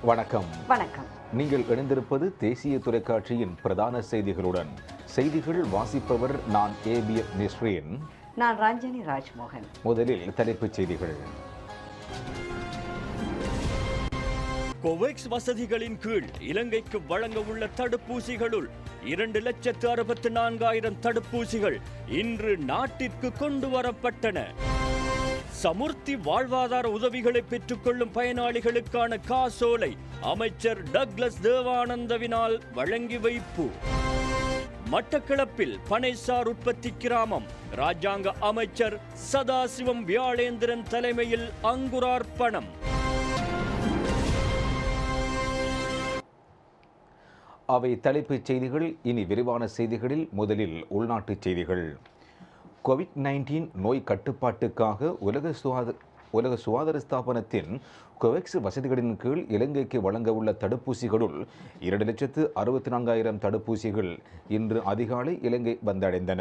வணக்கம் வணக்கம் நீங்கள் இணைந்திருப்பது தேசிய தொலைக்காட்சியின் பிரதான செய்திகளுடன் செய்திகள் வாசிப்பவர் நான் ஏபிஎஃப் நிஸ்ரேன் நான் ரஞ்சனி ராஜ்மோகன் முதலில் தலைப்புச் செய்திகள் கோவேக்ஸ் வசதிகளின் கீழ் இலங்கைக்கு வழங்க உள்ள தடுப்பூசிகளுள் இரண்டு லட்சத்து அறுபத்து நான்காயிரம் தடுப்பூசிகள் இன்று நாட்டிற்கு கொண்டு வரப்பட்டன சமுர்த்தி வாழ்வாதார உதவிகளை பெற்றுக்கொள்ளும் பயனாளிகளுக்கான காசோலை அமைச்சர் டக்ளஸ் தேவானந்தவினால் வழங்கி வைப்பு மட்டக்களப்பில் பனைசார் உற்பத்தி கிராமம் ராஜாங்க அமைச்சர் சதாசிவம் வியாழேந்திரன் தலைமையில் அங்குரார்ப்பணம் அவை தலைப்புச் செய்திகள் இனி விரிவான செய்திகளில் முதலில் உள்நாட்டுச் செய்திகள் கோவிட் நைன்டீன் நோய் கட்டுப்பாட்டுக்காக உலக சுகாதார உலக சுகாதார ஸ்தாபனத்தின் கோவேக்ஸ் வசதிகளின் கீழ் இலங்கைக்கு வழங்க உள்ள தடுப்பூசிகளுள் இரண்டு லட்சத்து அறுபத்தி நான்காயிரம் தடுப்பூசிகள் இன்று அதிகாலை இலங்கை வந்தடைந்தன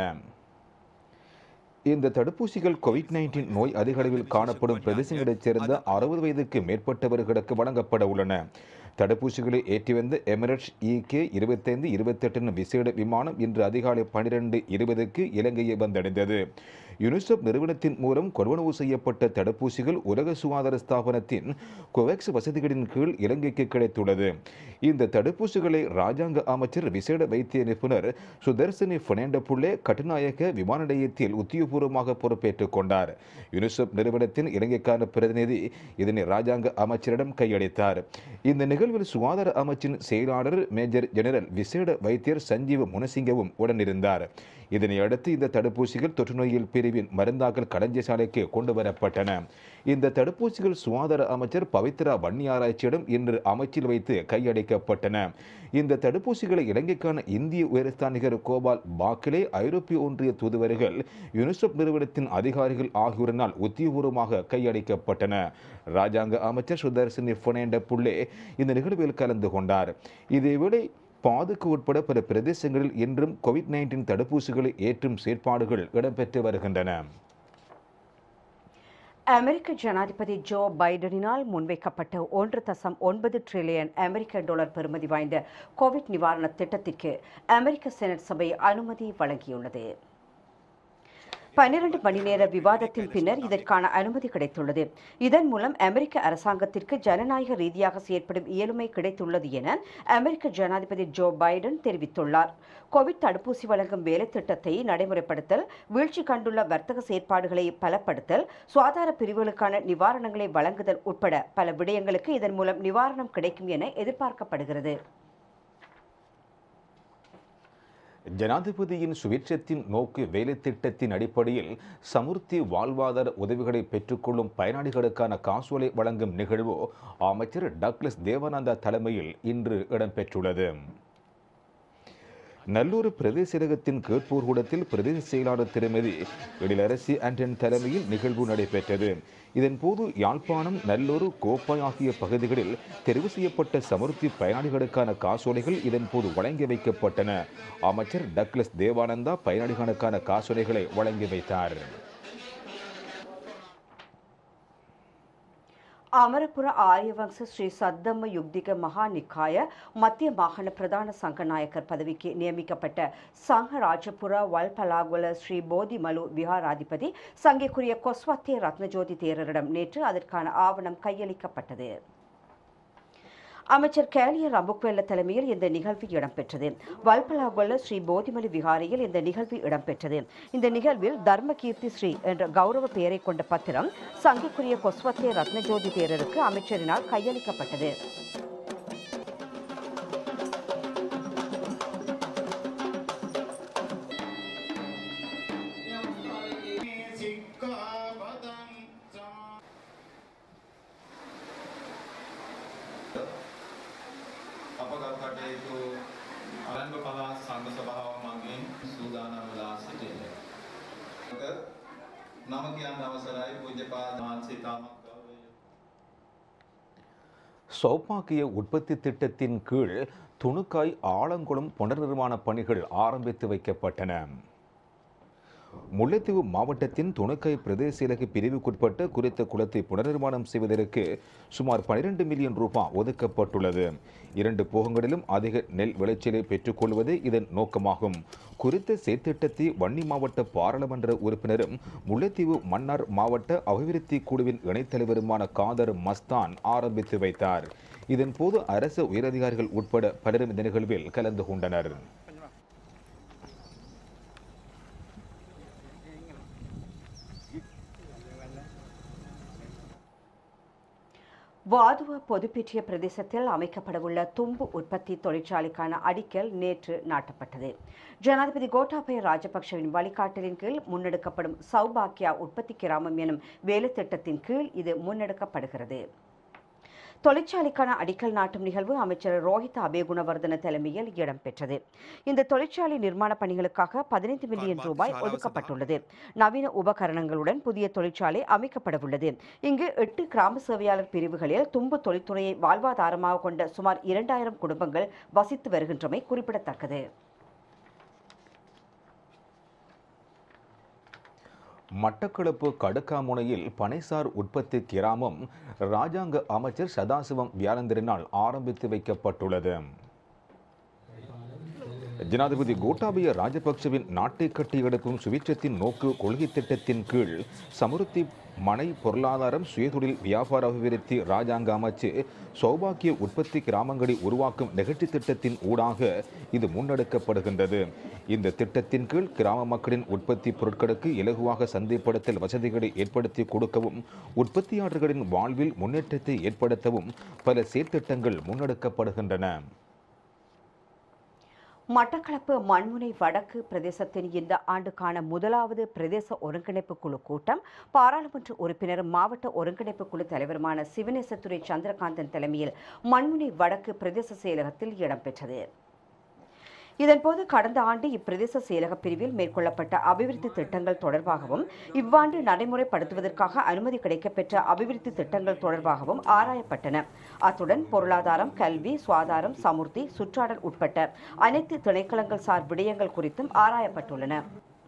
இந்த தடுப்பூசிகள் கோவிட் நைன்டீன் நோய் அதிக அளவில் காணப்படும் பிரதேசங்களைச் சேர்ந்த அறுபது வயதுக்கு மேற்பட்டவர்களுக்கு வழங்கப்பட உள்ளன தடுப்பூசிகளை ஏற்றி வந்த எமிரேட்ஸ் இகே இருபத்தைந்து இருபத்தெட்டு விசேட விமானம் இன்று அதிகாலை பனிரெண்டு இருபதுக்கு இலங்கையை வந்தடைந்தது யுனிசெஃப் நிறுவனத்தின் மூலம் கொள்வனவு செய்யப்பட்ட தடுப்பூசிகள் உலக சுகாதார ஸ்தாபனத்தின் கோவேக்ஸ் வசதிகளின் கீழ் இலங்கைக்கு கிடைத்துள்ளது இந்த தடுப்பூசிகளை ராஜாங்க அமைச்சர் விசேட வைத்திய நிபுணர் சுதர்சனி ஃபெர்னாண்டோ புள்ளே கட்டுநாயக்க விமான நிலையத்தில் உத்தியோகபூர்வமாக பொறுப்பேற்றுக் கொண்டார் யுனிசெஃப் நிறுவனத்தின் இலங்கைக்கான பிரதிநிதி இதனை ராஜாங்க அமைச்சரிடம் கையளித்தார் இந்த நிகழ்வில் சுகாதார அமைச்சின் செயலாளர் மேஜர் ஜெனரல் விசேட வைத்தியர் சஞ்சீவ முனசிங்கவும் உடனிருந்தார் இதனை அடுத்து இந்த தடுப்பூசிகள் தொற்றுநோயில் பிரிவின் மருந்தாக்கல் களஞ்சியசாலைக்கு கொண்டு வரப்பட்டன இந்த தடுப்பூசிகள் சுகாதார அமைச்சர் பவித்ரா வன்னியாராய்ச்சியிடம் இன்று அமைச்சில் வைத்து கையளிக்கப்பட்டன இந்த தடுப்பூசிகளை இலங்கைக்கான இந்திய உயர்ஸ்தானிகர் கோபால் பாக்கிலே ஐரோப்பிய ஒன்றிய தூதுவர்கள் யுனிசெஃப் நிறுவனத்தின் அதிகாரிகள் ஆகியோரினால் உத்தியபூர்வமாக கையளிக்கப்பட்டன ராஜாங்க அமைச்சர் சுதர்சனி ஃபொனேண்ட புள்ளே இந்த நிகழ்வில் கலந்து கொண்டார் இதேவேளை பாதுக்கு உட்பட பல பிரதேசங்களில் இன்றும் கோவிட் நைன்டீன் தடுப்பூசிகளை ஏற்றும் செயற்பாடுகள் இடம்பெற்று வருகின்றன அமெரிக்க ஜனாதிபதி ஜோ பைடனினால் முன்வைக்கப்பட்ட ஒன்று தசம் ஒன்பது டிரில்லியன் அமெரிக்க டாலர் பெறுமதி வாய்ந்த கோவிட் நிவாரண திட்டத்திற்கு அமெரிக்க செனட் சபை அனுமதி வழங்கியுள்ளது பன்னிரண்டு மணி நேர விவாதத்தின் பின்னர் இதற்கான அனுமதி கிடைத்துள்ளது இதன் மூலம் அமெரிக்க அரசாங்கத்திற்கு ஜனநாயக ரீதியாக செயற்படும் இயலுமை கிடைத்துள்ளது என அமெரிக்க ஜனாதிபதி ஜோ பைடன் தெரிவித்துள்ளார் கோவிட் தடுப்பூசி வழங்கும் வேலை திட்டத்தை நடைமுறைப்படுத்தல் வீழ்ச்சி கண்டுள்ள வர்த்தக செயற்பாடுகளை பலப்படுத்தல் சுகாதார பிரிவுகளுக்கான நிவாரணங்களை வழங்குதல் உட்பட பல விடயங்களுக்கு இதன் மூலம் நிவாரணம் கிடைக்கும் என எதிர்பார்க்கப்படுகிறது ஜனாதிபதியின் சுவிட்சத்தின் நோக்கு வேலை திட்டத்தின் அடிப்படையில் சமுர்த்தி வாழ்வாதார உதவிகளை பெற்றுக்கொள்ளும் பயனாளிகளுக்கான காசோலை வழங்கும் நிகழ்வு அமைச்சர் டக்ளஸ் தேவானந்தா தலைமையில் இன்று இடம்பெற்றுள்ளது நல்லூர் பிரதேச செயலகத்தின் கேட்போர் கூடத்தில் பிரதேச செயலாளர் திருமதி எழிலரசி ஆண்டன் தலைமையில் நிகழ்வு நடைபெற்றது இதன்போது யாழ்ப்பாணம் நல்லூர் கோப்பாய் ஆகிய பகுதிகளில் தெரிவு செய்யப்பட்ட சமுர்த்தி பயனாளிகளுக்கான காசோலைகள் இதன்போது வழங்கி வைக்கப்பட்டன அமைச்சர் டக்ளஸ் தேவானந்தா பயனாளிகளுக்கான காசோலைகளை வழங்கி வைத்தார் அமரபுர ஆரியவம்ச ஸ்ரீ சத்தம்ம யுக்திக மகா நிக்காய மத்திய மாகாண பிரதான சங்க நாயக்கர் பதவிக்கு நியமிக்கப்பட்ட சங்க ராஜபுர வல்பலாகுல ஸ்ரீ போதிமலு விஹாராதிபதி சங்கைக்குரிய கொஸ்வத்தே ரத்னஜோதி தேரரிடம் நேற்று அதற்கான ஆவணம் கையளிக்கப்பட்டது அமைச்சர் கேலிய ரம்புக்வெல்ல தலைமையில் இந்த நிகழ்வு இடம்பெற்றது வல்பலாகுல்ல ஸ்ரீ போதிமலி விகாரையில் இந்த நிகழ்வு இடம்பெற்றது இந்த நிகழ்வில் தர்மகீர்த்தி ஸ்ரீ என்ற கௌரவ பெயரை கொண்ட பத்திரம் சங்கைக்குரிய கொஸ்வத்தே ரத்னஜோதி தேரருக்கு அமைச்சரினால் கையளிக்கப்பட்டது අපගත් කටයුතු අරන්ග පළාත් සංඝ සභාව මගින් සූදානම් වෙලා සිටින්නේ. නම කියන්න අවසරයි පූජ්‍යපාද වහන්සේ තාමත් ගෞරවය சௌபாக்கிய உற்பத்தி திட்டத்தின் கீழ் துணுக்காய் ஆலங்குளம் புனர் நிர்மாண பணிகள் ஆரம்பித்து வைக்கப்பட்டன முல்லைத்தீவு மாவட்டத்தின் துணுக்கை பிரதேச செயலக பிரிவுக்குட்பட்ட குறித்த குளத்தை புனர்நிர்மாணம் செய்வதற்கு சுமார் 12 மில்லியன் ரூபாய் ஒதுக்கப்பட்டுள்ளது இரண்டு போகங்களிலும் அதிக நெல் விளைச்சலை பெற்றுக்கொள்வதே இதன் நோக்கமாகும் குறித்த செயற்திட்டத்தை வன்னி மாவட்ட பாராளுமன்ற உறுப்பினரும் முல்லைத்தீவு மன்னார் மாவட்ட அபிவிருத்தி குழுவின் இணைத்தலைவருமான காதர் மஸ்தான் ஆரம்பித்து வைத்தார் இதன்போது அரசு உயரதிகாரிகள் உட்பட பலரும் இந்த நிகழ்வில் கலந்து கொண்டனர் வாதுவ பொதுப்பேற்றிய பிரதேசத்தில் அமைக்கப்படவுள்ள தும்பு உற்பத்தி தொழிற்சாலைக்கான அடிக்கல் நேற்று நாட்டப்பட்டது ஜனாதிபதி கோட்டாபய ராஜபக்ஷவின் வழிகாட்டலின் கீழ் முன்னெடுக்கப்படும் சௌபாக்கியா உற்பத்தி கிராமம் எனும் வேலை திட்டத்தின் கீழ் இது முன்னெடுக்கப்படுகிறது தொழிற்சாலைக்கான அடிக்கல் நாட்டும் நிகழ்வு அமைச்சர் ரோஹித் அபேகுணவர்தன தலைமையில் இடம்பெற்றது இந்த தொழிற்சாலை நிர்மாண பணிகளுக்காக பதினைந்து மில்லியன் ரூபாய் ஒதுக்கப்பட்டுள்ளது நவீன உபகரணங்களுடன் புதிய தொழிற்சாலை அமைக்கப்படவுள்ளது இங்கு எட்டு கிராம சேவையாளர் பிரிவுகளில் தும்பு தொழில்துறையை வாழ்வாதாரமாக கொண்ட சுமார் இரண்டாயிரம் குடும்பங்கள் வசித்து வருகின்றமை குறிப்பிடத்தக்கது மட்டக்களப்பு கடுக்காமுனையில் பனைசார் உற்பத்தி கிராமம் ராஜாங்க அமைச்சர் சதாசிவம் வியாழந்திரனால் ஆரம்பித்து வைக்கப்பட்டுள்ளது ஜனாதிபதி கோட்டாபய ராஜபக்சவின் நாட்டை கட்டி எடுக்கும் சுவிட்சத்தின் நோக்கு கொள்கை திட்டத்தின் கீழ் சமுருத்தி மனை பொருளாதாரம் சுயதொழில் வியாபார அபிவிருத்தி ராஜாங்க அமைச்சு சௌபாக்கிய உற்பத்தி கிராமங்களை உருவாக்கும் நிகழ்ச்சி திட்டத்தின் ஊடாக இது முன்னெடுக்கப்படுகின்றது இந்த திட்டத்தின் கீழ் கிராம மக்களின் உற்பத்தி பொருட்களுக்கு இலகுவாக சந்தைப்படுத்தல் வசதிகளை ஏற்படுத்தி கொடுக்கவும் உற்பத்தியாளர்களின் வாழ்வில் முன்னேற்றத்தை ஏற்படுத்தவும் பல செயற்திட்டங்கள் முன்னெடுக்கப்படுகின்றன மட்டக்களப்பு மண்முனை வடக்கு பிரதேசத்தின் இந்த ஆண்டுக்கான முதலாவது பிரதேச ஒருங்கிணைப்பு குழு கூட்டம் பாராளுமன்ற உறுப்பினரும் மாவட்ட ஒருங்கிணைப்பு குழு தலைவருமான சிவனேசத்துறை சந்திரகாந்தன் தலைமையில் மண்முனை வடக்கு பிரதேச செயலகத்தில் இடம்பெற்றது இதன்போது கடந்த ஆண்டு இப்பிரதேச செயலக பிரிவில் மேற்கொள்ளப்பட்ட அபிவிருத்தி திட்டங்கள் தொடர்பாகவும் இவ்வாண்டு நடைமுறைப்படுத்துவதற்காக அனுமதி கிடைக்கப்பெற்ற அபிவிருத்தி திட்டங்கள் தொடர்பாகவும் ஆராயப்பட்டன அத்துடன் பொருளாதாரம் கல்வி சுகாதாரம் சமுர்த்தி சுற்றாடல் உட்பட்ட அனைத்து திணைக்களங்கள் சார் விடயங்கள் குறித்தும் ஆராயப்பட்டுள்ளன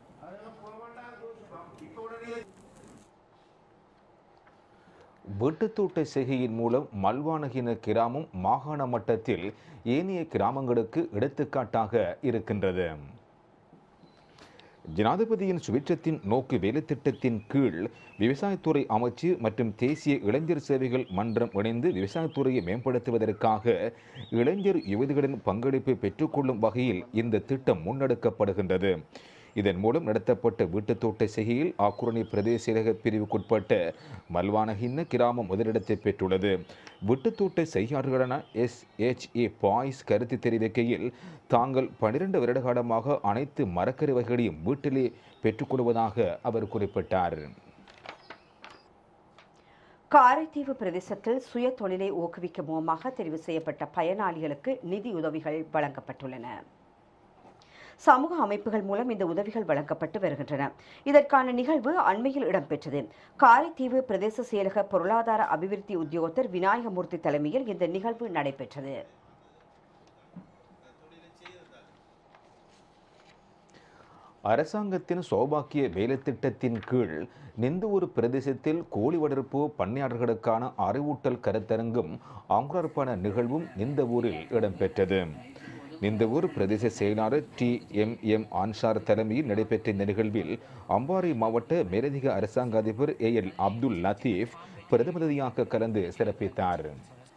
வீட்டுத்தோட்ட செய்கையின் மூலம் மல்வானகின கிராமம் மாகாண மட்டத்தில் ஏனைய கிராமங்களுக்கு எடுத்துக்காட்டாக இருக்கின்றது ஜனாதிபதியின் சுவிட்சத்தின் நோக்கு வேலைத்திட்டத்தின் கீழ் விவசாயத்துறை அமைச்சு மற்றும் தேசிய இளைஞர் சேவைகள் மன்றம் இணைந்து விவசாயத்துறையை மேம்படுத்துவதற்காக இளைஞர் யுவதிகளின் பங்களிப்பை பெற்றுக்கொள்ளும் வகையில் இந்த திட்டம் முன்னெடுக்கப்படுகின்றது இதன் மூலம் நடத்தப்பட்ட வீட்டுத்தோட்ட செய்கையில் ஆக்குரணி பிரதேச செயலக பிரிவுக்குட்பட்ட மல்வானகின்ன கிராமம் முதலிடத்தை பெற்றுள்ளது வீட்டுத்தோட்ட செய்கையாளர்களான எஸ் எச் ஏ பாய்ஸ் கருத்து தெரிவிக்கையில் தாங்கள் பனிரெண்டு வருட காலமாக அனைத்து மரக்கறி வகைகளையும் வீட்டிலே பெற்றுக்கொள்வதாக அவர் குறிப்பிட்டார் காரைதீவு பிரதேசத்தில் சுய தொழிலை ஊக்குவிக்கும் முகமாக தெரிவு செய்யப்பட்ட பயனாளிகளுக்கு நிதியுதவிகள் வழங்கப்பட்டுள்ளன சமூக அமைப்புகள் மூலம் இந்த உதவிகள் வழங்கப்பட்டு வருகின்றன இதற்கான நிகழ்வு அண்மையில் இடம்பெற்றது காரைதீவு பிரதேச செயலக பொருளாதார அபிவிருத்தி உத்தியோகத்தர் விநாயகமூர்த்தி தலைமையில் இந்த நிகழ்வு நடைபெற்றது அரசாங்கத்தின் சௌபாக்கிய வேலைத்திட்டத்தின் கீழ் நிந்தூர் பிரதேசத்தில் கோழி வளர்ப்பு பண்ணையாளர்களுக்கான அறிவூட்டல் கருத்தரங்கும் அங்குரர்ப்பண நிகழ்வும் இந்த ஊரில் இடம்பெற்றது நிந்தவூர் பிரதேச செயலாளர் டி எம் எம் ஆன்சார் தலைமையில் நடைபெற்ற இந்த நிகழ்வில் அம்பாறை மாவட்ட மேலதிக அரசாங்க அதிபர் ஏ எல் அப்துல் லத்தீப் பிரதிநிதியாக கலந்து சிறப்பித்தார்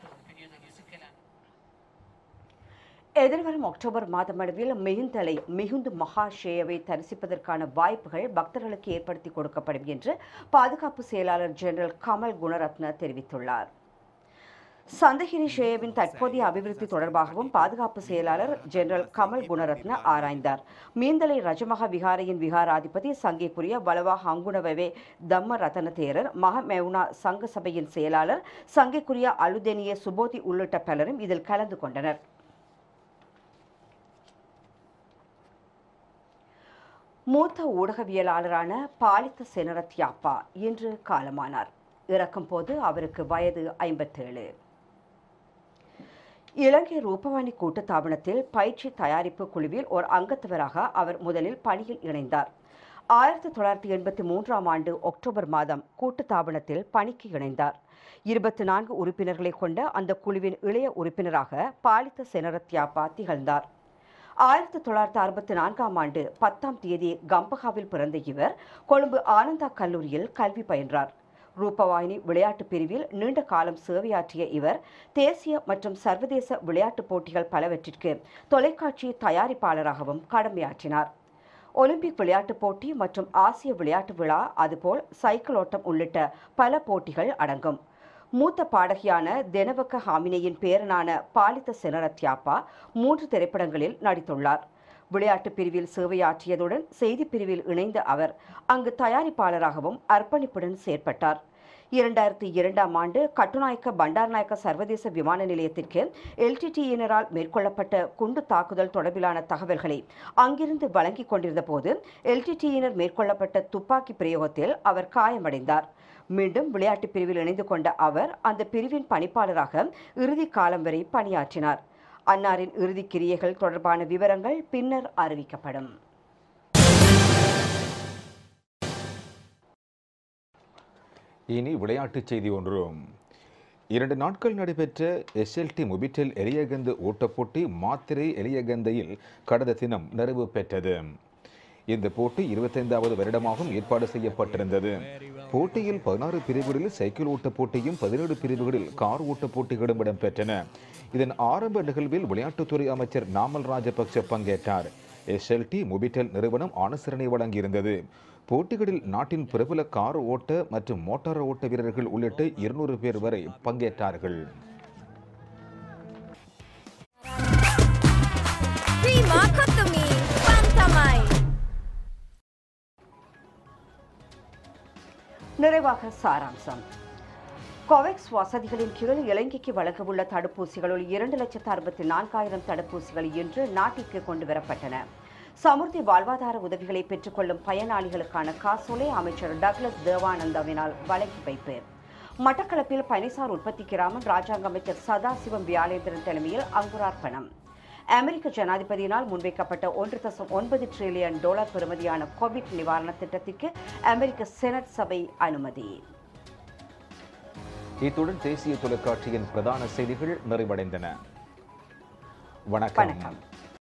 எதிர்வரும் அக்டோபர் மாதமளவில் மிகுந்தலை மிகுந்து மகாஷேயவை தரிசிப்பதற்கான வாய்ப்புகள் பக்தர்களுக்கு ஏற்படுத்தி கொடுக்கப்படும் என்று பாதுகாப்பு செயலாளர் ஜெனரல் கமல் குணரத்ன தெரிவித்துள்ளார் சந்தகிரி ஷேயவின் தற்போதைய அபிவிருத்தி தொடர்பாகவும் பாதுகாப்பு செயலாளர் ஜெனரல் கமல் குணரத்ன ஆராய்ந்தார் மீந்தலை ரஜமகா விகாரையின் விகாராதிபதி சங்கைக்குரிய வலவா ஹங்குணவவே தம்ம ரத்தன தேரர் மகமெவுனா சங்க சபையின் செயலாளர் சங்கைக்குரிய அலுதெனிய சுபோதி உள்ளிட்ட பலரும் இதில் கலந்து கொண்டனர் மூத்த ஊடகவியலாளரான பாலித்த செனரத்யாப்பா இன்று காலமானார் இறக்கும் போது அவருக்கு வயது ஐம்பத்தேழு இலங்கை ரூபவாணி கூட்டுத்தாபனத்தில் பயிற்சி தயாரிப்பு குழுவில் ஒரு அங்கத்தவராக அவர் முதலில் பணியில் இணைந்தார் ஆயிரத்தி தொள்ளாயிரத்தி எண்பத்தி மூன்றாம் ஆண்டு அக்டோபர் மாதம் கூட்டுத்தாபனத்தில் பணிக்கு இணைந்தார் இருபத்தி நான்கு உறுப்பினர்களை கொண்ட அந்த குழுவின் இளைய உறுப்பினராக பாலித்த செனரத்யாப்பா திகழ்ந்தார் ஆயிரத்தி தொள்ளாயிரத்தி அறுபத்தி நான்காம் ஆண்டு பத்தாம் தேதி கம்பகாவில் பிறந்த இவர் கொழும்பு ஆனந்தா கல்லூரியில் கல்வி பயின்றார் ரூபவாயினி விளையாட்டுப் பிரிவில் நீண்ட காலம் சேவையாற்றிய இவர் தேசிய மற்றும் சர்வதேச விளையாட்டுப் போட்டிகள் பலவற்றிற்கு தொலைக்காட்சி தயாரிப்பாளராகவும் கடமையாற்றினார் ஒலிம்பிக் விளையாட்டுப் போட்டி மற்றும் ஆசிய விளையாட்டு விழா அதுபோல் சைக்கிள் ஓட்டம் உள்ளிட்ட பல போட்டிகள் அடங்கும் மூத்த பாடகியான தெனவக்க ஹாமினேயின் பேரனான பாலித்த செனரத்யாப்பா மூன்று திரைப்படங்களில் நடித்துள்ளார் விளையாட்டுப் பிரிவில் சேவையாற்றியதுடன் செய்திப் பிரிவில் இணைந்த அவர் அங்கு தயாரிப்பாளராகவும் அர்ப்பணிப்புடன் செயற்பட்டார் இரண்டாயிரத்தி இரண்டாம் ஆண்டு கட்டுநாயக்க பண்டார்நாயக்க சர்வதேச விமான நிலையத்திற்கு எல்டிடியினரால் மேற்கொள்ளப்பட்ட குண்டு தாக்குதல் தொடர்பிலான தகவல்களை அங்கிருந்து வழங்கிக் கொண்டிருந்த போது எல்டிடியினர் மேற்கொள்ளப்பட்ட துப்பாக்கி பிரயோகத்தில் அவர் காயமடைந்தார் மீண்டும் விளையாட்டுப் பிரிவில் இணைந்து கொண்ட அவர் அந்த பிரிவின் பணிப்பாளராக இறுதி காலம் வரை பணியாற்றினார் அன்னாரின் இறுதிக் கிரியைகள் தொடர்பான விவரங்கள் பின்னர் அறிவிக்கப்படும் இனி விளையாட்டுச் செய்தி ஒன்றும் இரண்டு நாட்கள் நடைபெற்ற எஸ்எல்டி மொபிட்டெல் எலியகந்து ஓட்டப்போட்டி மாத்திரை எலியகந்தையில் கடந்த தினம் நிறைவு பெற்றது இந்த போட்டி இருபத்தைந்தாவது வருடமாகவும் ஏற்பாடு செய்யப்பட்டிருந்தது போட்டியில் பதினாறு பிரிவுகளில் சைக்கிள் ஓட்ட போட்டியும் பதினேழு பிரிவுகளில் கார் ஓட்ட போட்டிகளும் இடம்பெற்றன இதன் ஆரம்ப நிகழ்வில் விளையாட்டுத்துறை அமைச்சர் நாமல் ராஜபக்ச பங்கேற்றார் எஸ்எல்டி மொபிட்டெல் நிறுவனம் அனுசரணை வழங்கியிருந்தது போட்டிகளில் நாட்டின் பிரபல கார் ஓட்ட மற்றும் மோட்டார் ஓட்ட வீரர்கள் உள்ளிட்ட இருநூறு பேர் வரை பங்கேற்றார்கள் Prima Kotomi Pantamai நிறைவாக சாராம்சம் கோவேக்ஸ் வசதிகளின் கீழ் இலங்கைக்கு வழங்கவுள்ள தடுப்பூசிகளுள் இரண்டு லட்சத்து அறுபத்தி நான்காயிரம் தடுப்பூசிகள் இன்று நாட்டிற்கு கொண்டு வரப்பட்டன சமுர்த்தி வாழ்வாதார உதவிகளை பெற்றுக்கொள்ளும் பயனாளிகளுக்கான காசோலை அமைச்சர் டக்ளஸ் தேவானந்தாவினால் வழங்கி வைப்பு மட்டக்களப்பில் பனிசார் உற்பத்தி கிராமம் ராஜாங்க அமைச்சர் சதாசிவம் வியாழேந்திரன் தலைமையில் அங்குரார்ப்பணம் அமெரிக்க ஜனாதிபதியினால் முன்வைக்கப்பட்ட ஒன்று தசம் ஒன்பது டிரில்லியன் டாலர் பெறுமதியான கோவிட் நிவாரண திட்டத்திற்கு அமெரிக்க செனட் சபை அனுமதி இத்துடன் தேசிய தொலைக்காட்சியின் பிரதான செய்திகள் நிறைவடைந்தன வணக்கம் வணக்கம்